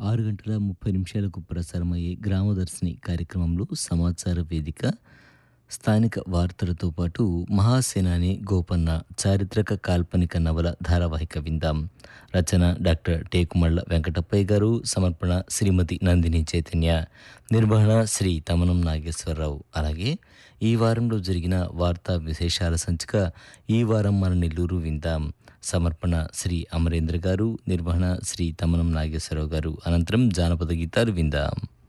ఆరు గంటల ముప్పై నిమిషాలకు ప్రసారమయ్యే గ్రామదర్శిని కార్యక్రమంలో సమాచార వేదిక స్థానిక వార్తలతో పాటు మహాసేనాని గోపన్న చారిత్రక కాల్పనిక నవల ధారావాహిక విందాం రచన డాక్టర్ టేకుమళ్ళ వెంకటప్పయ్య గారు సమర్పణ శ్రీమతి నందిని చైతన్య నిర్వహణ శ్రీ తమనం నాగేశ్వరరావు అలాగే ఈ వారంలో జరిగిన వార్తా విశేషాల సంచిక ఈ వారం మన నెల్లూరు విందాం సమర్పణ శ్రీ అమరేంద్ర గారు నిర్వహణ శ్రీ తమనం నాగేశ్వరరావు గారు అనంతరం జానపద గీతాలు విందాం